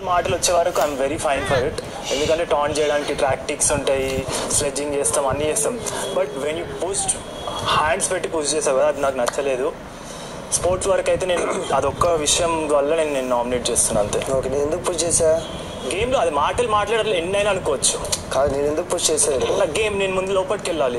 మాటలు వచ్చే వరకు I'm very fine for it ఎందుకంటే టాన్ చేయడానికి ట్రాక్టిక్స్ ఉంటాయి స్లెడ్జింగ్ చేస్తాం అన్నీ చేస్తాం but when you push hands పెట్టి పుష్ చేస్తావు కదా అది నాకు నచ్చలేదు స్పోర్ట్స్ వరకు అయితే నేను అదొక్క విషయం వల్ల నేను నేను నామినేట్ చేస్తున్నాను అంతే ఓకే నేను ఎందుకు పుష్ చేసా గేమ్లో అది మాటలు మాట్లాడాలి ఎన్నైనా అనుకోవచ్చు కాదు నేను ఎందుకు పుష్ చేసాను నా గేమ్ నేను ముందు లోపలికి వెళ్ళాలి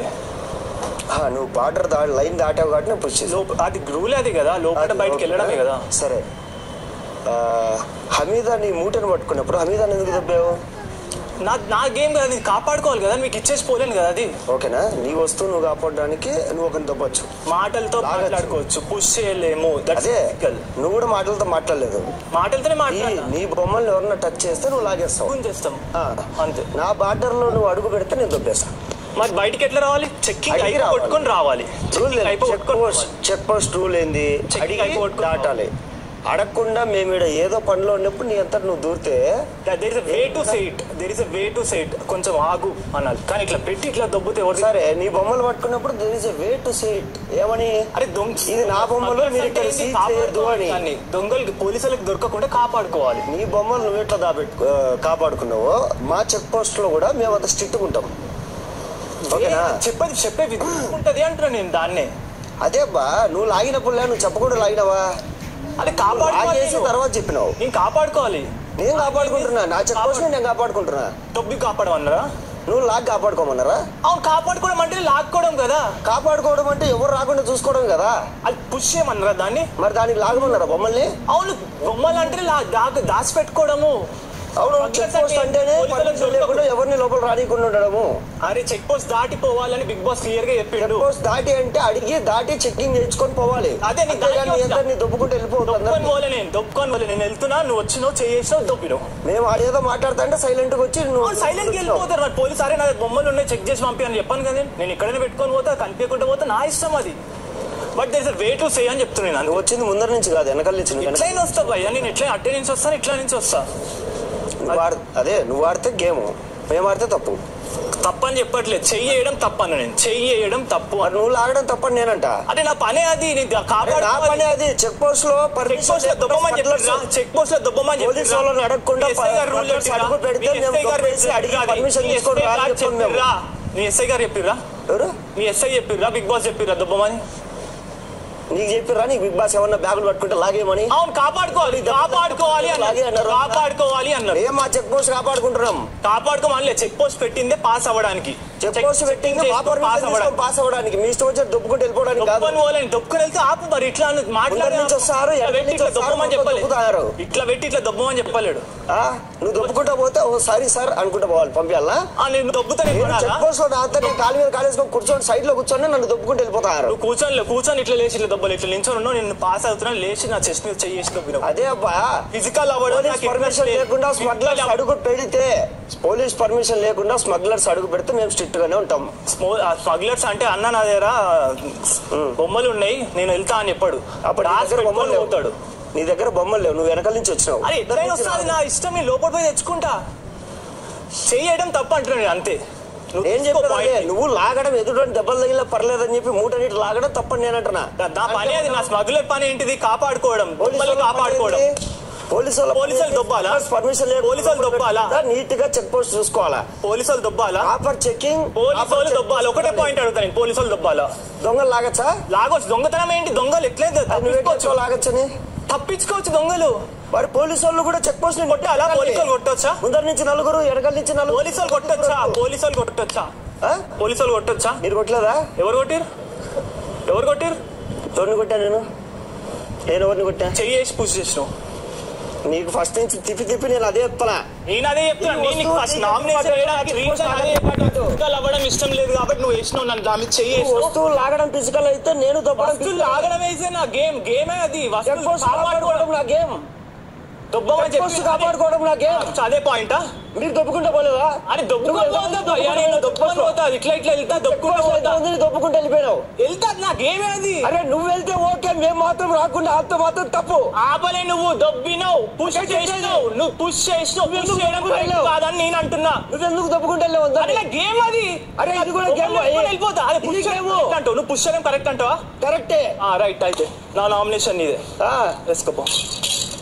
ఆ, నువ్వు బార్డర్ దా లైన్ దాటావు కాబట్టి నేను పుష్ చేసాను లోప అది రూల్ అది కదా లోపల బయటకు వెళ్ళడమే కదా సరే ఆ, హమీదా నీ మూటను పట్టుకున్నప్పుడు హమీదాని ఎందుకు దబ్బావు నా నా గేమ్ కదా నేను కాపాడుకోవాలి కదా మీకు ఇచ్చేసి పోలేను కదా అది ఓకేనా నీ వస్తువు నువ్వు కాపాడడానికి నువ్వు ఒకరిని దబ్బచ్చు మాటలతో లాగచ్చు. మాట్లాడుకోవచ్చు పుష్ చేయలేము దట్స్ అదే నువ్వు కూడా మాటలతో మాట్లాడలేదు మాటలతోనే ఈ మాట్లాడాలి నీ బొమ్మల్ని ఎవరన్నా టచ్ చేస్తే నువ్వు లాగేస్తావు చేస్తాం ఆ, అంతే నా బార్డర్లో నువ్వు అడుగు పెడితే నేను దొబ్బేస్తా మరి బయటికి ఎట్లా రావాలి చెక్కింగ్ అడిగి అయిపో రావాలి. కొట్టుకొని రావాలి రూల్ చెక్కింగ్ అయిపో చెక్ కొట్టుకొని పోస్ట్ చెక్ పోస్ట్ రూల్ ఏంది Checking అడిగి అయిపో కొట్టుకొని దాటాలి అడగకుండా మేము ఈడ ఏదో పనిలో ఉన్నప్పుడు నీ అంతటి నువ్వు దూరితే there is way to sight there is way to sight కొంచెం ఆగు అనాలి కానీ ఇట్లా పెట్టి ఇట్లా దొబ్బుతే ఎవరు సరే నీ బొమ్మలు పట్టుకున్నప్పుడు there is way to seat ఏమని అరే దొంగ ఇది నా బొమ్మలు మీరు ఇక్కడ అంటే ఏంది? సీట్ చేయొద్దు కాపాడుకోవాలి అని దాన్ని. దొంగలు పోలీసులకు దొరకకుండా కాపాడుకోవాలి నీ బొమ్మలు నువ్వు ఎట్లా దాబెట్టు ఆ, కాపాడుకున్నావో మా చెక్ పోస్ట్ లో కూడా మేము అంత స్ట్రిక్ట్ ఉంటాం ఓకేనా చెప్పేది చెప్పే విధానం ఉంటది అంటున్నా నేను దాన్నే అదే బా నువ్వు లాగినప్పుడు లే, నువ్వు చెప్పకుండా లాగినవా అది కాపాడుకోవాలి లాగేసి నేను. తర్వాత చెప్పినావు నేను కాపాడుకోవాలి నేను కాపాడుకుంటున్నా నా చెక్ పోస్ట్ నేను కాపాడుకుంటున్నా తొబ్బి కాపాడమన్నారా నువ్వు లాగ్ కాపాడుకోమన్నారా అవును కాపాడుకోవడం అంటే లాక్కోవడం కదా కాపాడుకోవడం అంటే ఎవరు రాకుండా చూసుకోవడం కదా అది పుష్ చేయమన్నారా దాన్ని మరి దానికి లాగమన్నారా బొమ్మల్ని అవును బొమ్మలు అంటే లా- దా- దాచిపెట్టుకోవడము అవును చెక్ పోస్ట్ అంటేనే పర్మిషన్ లేకుండా ఎవరిని లోపల రానికుండా ఉండడము అరే చెక్ పోస్ట్ దాటిపోవాలని బిగ్ బాస్ క్లియర్ గా చెక్ చెప్పిండు పోస్ట్ దాటి అంటే అడిగి దాటి చెక్కింగ్ చేయించుకొని పోవాలి అదే నీ అంతేగాని దానికి నీ వస్తా. అందరినీ దొబ్బుకుంటూ వెళ్ళిపోవద్దు దొప్పుకొని అందరినీ. పోలే నేను దొప్పుకొని పోలే నేను వెళ్తున్నా నువ్వు వచ్చినావు చేసినావు దొప్పినావు మేము ఆడేదో మాట్లాడుతా అంటే సైలెంట్ గా వచ్చి నువ్వు సైలెంట్ కి వెళ్ళిపోతారు మరి పోలీసు అరే నా బొమ్మలు ఉన్నాయి చెక్ చేసి పంపి అని చెప్పాను కదా నేను. నేను ఎక్కడైనా పెట్టుకొని పోతా కనిపించకుండా పోతా నా ఇష్టం అది but there is way to say అని చెప్తున్నాను నువ్వు వచ్చింది ముందర నుంచి కాదు వెనకాల నుంచి నువ్వు వెనకాల- ఎట్లయినా వస్తా భయ్యా నేను ఎట్లా అట్టే నుంచి వస్తాను ఇట్లా నుంచి వస్తా నువ్వు ఆడ అదే నువ్వు ఆడితే గేమ్ మేము ఆడితే తప్పు తప్పని చెప్పట్లేదు చెయ్యి వేయడం తప్పను నేను చెయ్యి వేయడం తప్పు మరి అని నువ్వు లాగడం తప్పని నేనంట అదే నా పనే అది నేను అరే నా కాపాడుకోవాలి పని అది చెక్ పోస్ట్ లో చెక్ permission పోస్ట్ లో లేకుండా దొబ్బమని smugglers- చెప్పిర్రా చెక్ పోస్ట్ లో దొబ్బమని పోలీసు చెప్పిర్రా? వాళ్ళని అడగకుండా మీ ఎస్ఐ గారు రూల్ smugglers చెప్పిర్రా? అడుగు పెడితే మీ మేము ఎస్ఐ గారు దొబ్బేసి అడిగి చెప్పిర్రా? permission మీ తీసుకొని ఎస్ఐ రాని గారు చెప్పాం మేము. చెప్పిర్రా? మీ ఎస్ఐ గారు చెప్పిర్రా ఎవరు మీ ఎస్ఐ చెప్పిర్రా బిగ్ బాస్ చెప్పిర్రా దొబ్బమని నీకు చెప్పిర్రా నీకు బిగ్ బాస్ ఏమన్నా బ్యాగులు పట్టుకుంటే లాగేమని అవును కాపాడుకోవాలి కాపాడుకోవాలి అలాగే అన్నారు అన్నారు. కాపాడుకోవాలి అన్నారు మేము మా చెక్ పోస్ట్ కాపాడుకుంటున్నాం కాపాడుకోమని చెక్ పోస్ట్ పెట్టిందే పాస్ అవ్వడానికి చెక్ పోస్ట్ పెట్టింది మా పాస్ పర్మిషన్ తీసుకొని పాస్ అవ్వడానికి మీ ఇష్టం వచ్చి దొబ్బుకుంటూ వెళ్ళిపోవడానికి కాదు దొప్పుకొని పోలేని దొప్పుకొని వెళ్తే ఆపు మరి ఇట్లా అని మాట్లాడే ముందర నుంచి వస్తారు, ఇట్లా వెనక పెట్టి నుంచి ఇట్లా వస్తారు, దొబ్బమని చెప్పలేదు దొబ్బుతారు. ఇట్లా పెట్టి ఇట్లా దొబ్బమని చెప్పలేడు ఆ, నువ్వు దొబ్బుకుంటా పోతే ఓ సారీ సార్ అనుకుంటా పోవాలి పంపించాలా ఆ, నేను దొబ్బుతాను నేను కొనాలా? చెక్ పోస్ట్ లో నాతో నేను కాలు మీద కాలేసుకొని కూర్చొని సైడ్ లో కూర్చొని నన్ను దొబ్బుకుంటూ వెళ్ళిపోతారు నువ్వు కూర్చొని కూర్చొని ఇట్లా లేచి ఇట్లా దొబ్బలు ఇట్లా నించొని ఉన్నావు నేను పాస్ అవుతున్నాను లేచి నా చెస్ట్ మీద చేసి దొబ్బినావు అదే అబ్బా ఫిజికల్ అవ్వడం పోలీస్ నాకు పర్మిషన్ interest లేదు. లేకుండా స్మగ్లర్స్ Physical అడుగు పెడితే పోలీస్ పర్మిషన్ లేకుండా స్మగ్లర్స్ అడుగు పెడితే మేము స్ట్రిక్ట్ గానే ఉంటాం స్మగ్లర్స్ అంటే అన్న నా దగ్గర బొమ్మలు ఉన్నాయి నేను వెళ్తా అని చెప్పాడు అప్పుడు నీ రాసి దగ్గర బొమ్మలు పెట్టుకొని లేవు పోతాడు నీ దగ్గర బొమ్మలు లేవు నువ్వు వెనకాల నుంచి వచ్చినావు అరే ఎట్లయినా వస్తుంది నా ఇష్టం నేను లోపల పోయి తెచ్చుకుంటా చేయడం తప్పు అంటున్నాను నేను అంతే నువ్వు ఏం తీసుకో చెప్పాను అదే point. నువ్వు లాగడం ఎదుటి దెబ్బలు తగిలిన పర్లేదని చెప్పి మూటనీటి లాగడం తప్పని నేను అంటున్నా నా- నా పని అది నా స్మగ్లర్ పని ఏంటిది కాపాడుకోవడం బొమ్మలు కాపాడుకోవడం పోలీసు పోలీసు వాళ్ళు దొబ్బాలా? పర్మిషన్ లేదు పోలీసు వాళ్ళు దొబ్బాలా? నీట్ గా చెక్ పోస్ట్ చూసుకోవాలా పోలీసు వాళ్ళు దొబ్బాలా ప్రాపర్ చెకింగ్ పోలీసు వాళ్ళు దొబ్బాలా ఒకటే పాయింట్ అడుగుతా నేను పోలీసు వాళ్ళు దొబ్బాలా దొంగలు లాగచ్చా లాగొచ్చు దొంగతనం ఏంటి దొంగలు ఎట్లయితే నువ్వు తప్పించుకోవచ్చు లాగచ్చని తప్పించుకోవచ్చు దొంగలు వాడు పోలీసు వాళ్ళు కూడా చెక్ పోస్ట్ ని కొట్టాలా పోలీసు వాళ్ళు కొట్టొచ్చా ముందర నుంచి నలుగురు వెనకాల నుంచి నలుగురు పోలీసు వాళ్ళు కొట్టొచ్చా పోలీసు వాళ్ళు కొట్టొచ్చా ఆ? పోలీసు వాళ్ళు కొట్టొచ్చా మీరు కొట్టలేదా ఎవరు కొట్టిరు ఎవరు కొట్టిరు ఎవరిని కొట్టా నేను నేను ఎవరిని కొట్టా చెయ్యి వేసి పుష్ చేసినావు నీకు ఫస్ట్ నుంచి తిప్పి తిప్పి నేను అదే చెప్తున్నా నేను అదే చెప్తున్నా నేను నీకు ఫస్ట్ నామినేషన్ వేయడానికి రీజన్ అదే ఫిజికల్ అవ్వడం ఇష్టం లేదు కాబట్టి నువ్వు వేసినావు నన్ను దాని మీద చెయ్యి వేసినావు వస్తువులు లాగడం ఫిజికల్ అయితే నేను దొబ్బడం వస్తువులు లాగడం వేసే నా గేమ్ గేమే అది చెక్ వస్తువులు పోస్ట్ కాపాడుకోవడం కాపాడుకోవడం నా గేమ్ దొబ్బమని చెక్ పోస్ట్ చెప్పి కాపాడుకోవడం నా గేమ్ అదే పాయింటా మీరు దొబ్బుకుంటా పోలేదా అరే దొబ్బుకొని పోతా భయ్యా, నేను దొబ్బుకొని పోతా అది ఇట్లా ఇట్లా వెళ్తా దొబ్బుకుంటూ పోతా ఎంతమందిని దొబ్బుకుంటూ వెళ్ళిపోయినావు వెళ్తా నా గేమే అది అరే నువ్వు వెళ్తే ఓకే మేము మాత్రం రాకుండా అంత మాత్రం తప్పు ఆపలే నువ్వు దొబ్బినావు పుష్ చేసినావు నువ్వు పుష్ చేసినావు పుష్ చేయడం correct కాదని నేను అంటున్నా నువ్వెందుకు దొబ్బుకుంటూ వెళ్ళావు అరే అందరినీ? నా గేమ్ అది అరే ఇది కూడా గేమ్ దొబ్బుకొని వెళ్ళిపోతా అరే ఇది పుష్ చేయడం గేమ్ correct అంటావు నువ్వు పుష్ చేయడం కరెక్ట్ అంటావా కరెక్టే రైట్ అయితే నా నామినేషన్ నీదే ఆ, వేసుకోపో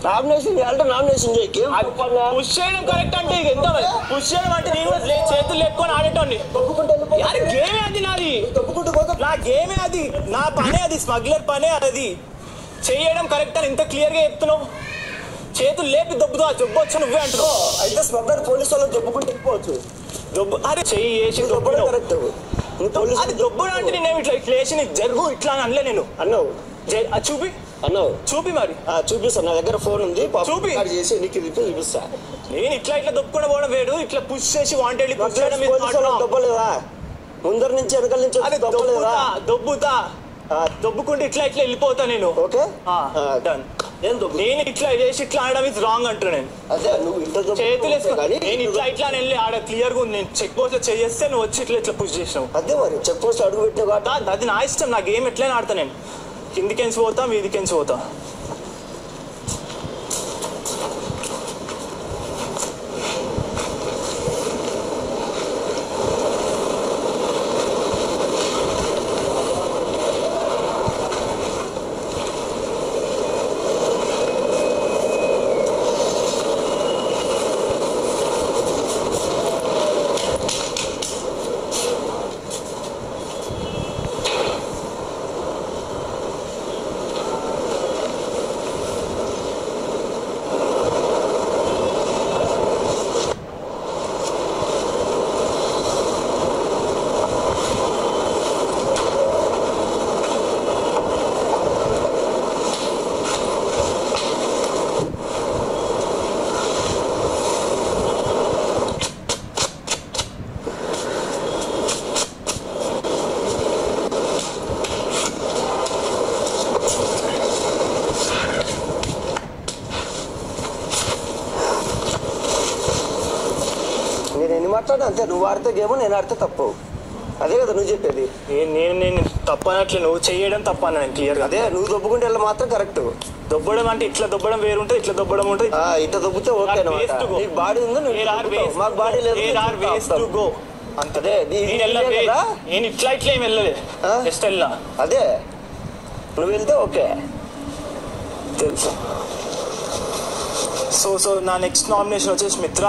నామినేషన్ చేయాలంటే నామినేషన్ చేయకి ఏం తప్పన్నా? పుష్ చేయడం కరెక్ట్ అంటే ఇక ఎంత పుష్ చేయడం అంటే నేను కూడా లే- చేతులు లేపుకొని ఆడేటోని తప్పుకుంటే వెళ్ళిపో. యార్ గేమే అది నాది తప్పుకుంటూ పోతే నా గేమే అది నా పనే అది స్మగ్లర్ పనే అది చేయడం కరెక్ట్ అని ఇంత క్లియర్ గా చెప్తున్నావు చేతులు లేపి దొబ్బుతో జబ్బు వచ్చి నువ్వే అంటున్నావు అయితే స్మగ్లర్ పోలీసు వాళ్ళు దొప్పుకుంటూ వెళ్ళిపోవచ్చు దొబ్బు అరే చెయ్యి వేసి నువ్వు దొబ్బడం దొబ్బడం కరెక్ట్ నువ్వు పోలీసు అది దొబ్బడం అంటే నేను ఇట్లా ఇట్లా వేసి నీకు జరుగు ఇట్లా అని అనలే నేను అన్నావు జై- అది చూపి అన్నావు చూపి మరి ఆ, చూపిస్తా నా దగ్గర ఫోన్ ఉంది పాపం చూపి. రికార్డ్ చేసి నీకు ఇది చూపిస్తా నేను ఇట్లా ఇట్లా దొబ్బుకుండా పోవడం వేడు ఇట్లా పుష్ చేసి వాంటెడ్ పుష్ చేయడం పోలీసు వాళ్ళు దొబ్బలేదా ముందర నుంచి వెనకాల నుంచి అది వచ్చి దొబ్బలేదా దొబ్బుతా దొబ్బుతా ఆ, దొబ్బుకుంటే ఇట్లా ఇట్లా వెళ్ళిపోతా నేను ఓకే డన్ ఏం దొబ్బు నేను ఇట్లా చేసి ఇట్లా ఆడడం ఇస్ రాంగ్ అంటున్నా నేను అదే నువ్వు ఇంత దొబ్బు చేతులు వేసుకో కానీ నేను ఇట్లా ఇట్లా అని వెళ్ళి ఆడ క్లియర్ గా ఉంది నేను చెక్ పోస్ట్ లో చేస్తే నువ్వు వచ్చి ఇట్లా ఇట్లా పుష్ చేసినావు అదే మరి చెక్ పోస్ట్ అడుగు పెట్టిన కాబట్టి దా- అది నా ఇష్టం నా గేమ్ ఎట్లయినా ఆడతా నేను కిందికెంచి పోతా మీదికెంచి పోతా నేను ఎన్ని మాట్లాడినా అంతే నువ్వు ఆడితే గేమ్ నేను ఆడితే తప్పు అదే కదా నువ్వు చెప్పేది నేను నేను నేను తప్పనట్లు నువ్వు చేయడం తప్పన్న నేను క్లియర్ గా అదే నువ్వు దొబ్బుకుంటే వెళ్ళి మాత్రం కరెక్ట్ దొబ్బడం అంటే ఇట్లా దొబ్బడం వేరు ఉంటుంది ఇట్లా దొబ్బడం ఉంటుంది ఇట్లా దొబ్బితే ఓకే అనమాట నీకు బాడీ ఉంది నువ్వు ఇట్లా దొబ్బుతావు. మాకు బాడీ లేదు వేర్ ఆర్ మేము వేస్ టు ఆపుతాం. గో అంతే అదే, నీ- నేను వెళ్ళా ఇదే కదా? నేను ఇట్లా ఇట్లా ఏం వెళ్ళలే ఆ? జస్ట్ వెళ్ళా అదే నువ్వు వెళ్తే ఓకే తెలుసు సో సో నా నెక్స్ట్ నామినేషన్ వచ్చేసి మిత్ర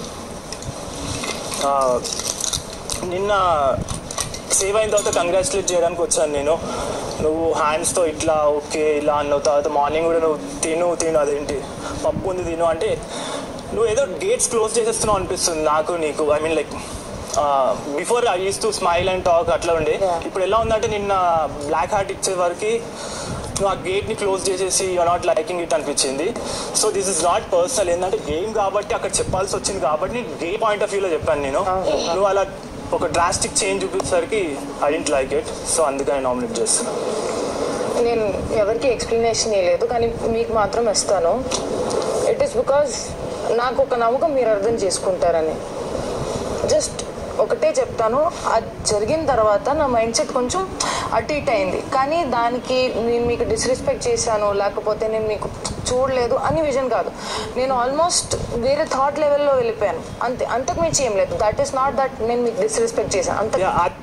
ఆ, నిన్న సేవ్ అయిన తర్వాత కంగ్రాచులేట్ చేయడానికి వచ్చాను నేను నువ్వు హ్యాండ్స్తో ఇట్లా ఓకే ఇలా అన్న తర్వాత మార్నింగ్ కూడా నువ్వు తిను తిను అదేంటి పప్పు ఉంది తిను అంటే నువ్వు ఏదో గేట్స్ క్లోజ్ చేసేస్తున్నావు అనిపిస్తుంది నాకు నీకు I mean like before I use to smile and talk అట్లా ఉండే Yeah. ఇప్పుడు ఎలా ఉందంటే నిన్న బ్లాక్ హార్ట్ ఇచ్చే వరకు నువ్వు ఆ గేట్ ని క్లోజ్ చేసేసి యూఆర్ నాట్ లైకింగ్ ఇట్ అనిపించింది so this is not personal ఏంటంటే గేమ్ కాబట్టి అక్కడ చెప్పాల్సి వచ్చింది కాబట్టి నేను గే పాయింట్ ఆఫ్ వ్యూలో చెప్పాను నేను నువ్వు అలా ఒక డ్రాస్టిక్ చేంజ్ చూపించేసరికి I didn't like it so అందుకని నామినేట్ చేస్తున్నాను నేను ఎవరికి ఎక్స్ప్లెనేషన్ ఇవ్వలేదు కానీ మీకు మాత్రం ఇస్తాను ఇట్ ఈస్ బికాజ్ నాకు ఒక నమ్మకం మీరు అర్థం చేసుకుంటారని జస్ట్ ఒకటే చెప్తాను అది జరిగిన తర్వాత నా మైండ్ సెట్ కొంచెం అటు ఇటు అయింది కానీ దానికి నేను మీకు డిస్రెస్పెక్ట్ చేశాను లేకపోతే నేను మీకు చూడలేదు అని విజన్ కాదు నేను ఆల్మోస్ట్ వేరే థాట్ లెవెల్లో వెళ్ళిపోయాను అంతే అంతకు మించి ఏం లేదు దట్ ఈస్ నాట్ దట్ నేను మీకు డిస్రెస్పెక్ట్ చేశాను అంత Yeah, I-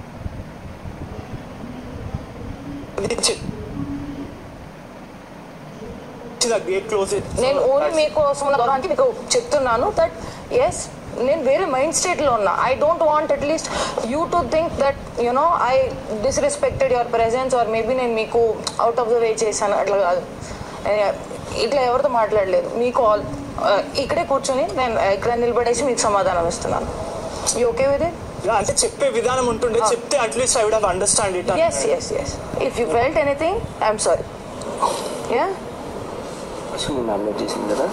అది చి- చిన్న గేట్ క్లోజ్ నేను ఓన్లీ మీకోసం అంటే మీకు చెప్తున్నాను దట్ ఎస్ నేను వేరే మైండ్ స్టేట్లో ఉన్నా I don't want at least you to think that you know I disrespected your presence or maybe నేను మీకు అవుట్ ఆఫ్ ద వే చేశాను అట్లా కాదు నేను ఇట్లా ఎవరితో మాట్లాడలేదు మీకు ఆల్ ఇక్కడే కూర్చొని నేను ఇక్కడ నిలబడేసి మీకు సమాధానం ఇస్తున్నాను యూ ఓకే విత్ ఇట్ అంటే చెప్పే విధానం ఉంటుండే చెప్తే at least I would have understand it yes yes yes if you felt anything I'm sorry ya nominate చేసింది కదా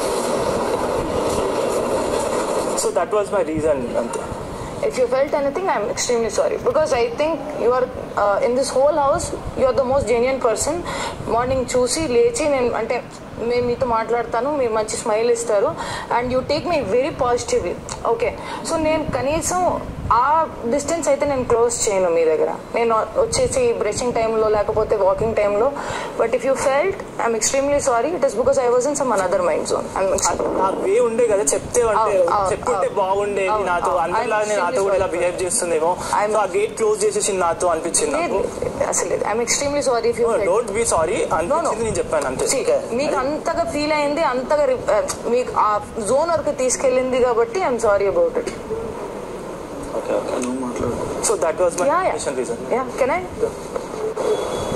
so that was my reason అంతే If you felt anything, I'm extremely sorry because I think you are uh, in this whole house. You are the most genuine person. Morning చూసి లేచి నేను అంటే మేము మీతో మాట్లాడతాను మీరు మంచి స్మైల్ ఇస్తారు and you take me very positively okay so నేను కనీసం ఆ డిస్టెన్స్ అయితే నేను క్లోజ్ చేయను మీ దగ్గర నేను వచ్చేసి బ్రషింగ్ టైంలో లేకపోతే వాకింగ్ టైంలో but if you felt I'm extremely sorry it is because I was in some another mind zone ఆ వే ఉండే కదా చెప్తే అంటే అవును, అవును, చెప్పుంటే అవును. బాగుండేది అవును, నాతో అవును. అందరిలాగా I'm నాతో కూడా ఇలా extremely బిహేవ్ చేస్తుందేమో I'm- సో ఆ గేట్ క్లోజ్ చేసేసింది నాతో అనిపించింది నాకు అసలు లేదు I'm extremely sorry if you don't be sorry No, no. అనిపించింది నేను చెప్పాను అంతే See, మీకు అంతగా ఫీల్ అయింది అంతగా రి- uh, మీకు ఆ జోన్ వరకు తీసుకెళ్ళింది కాబట్టి I'm sorry about it okay okay so that was my ya ya reason ya can I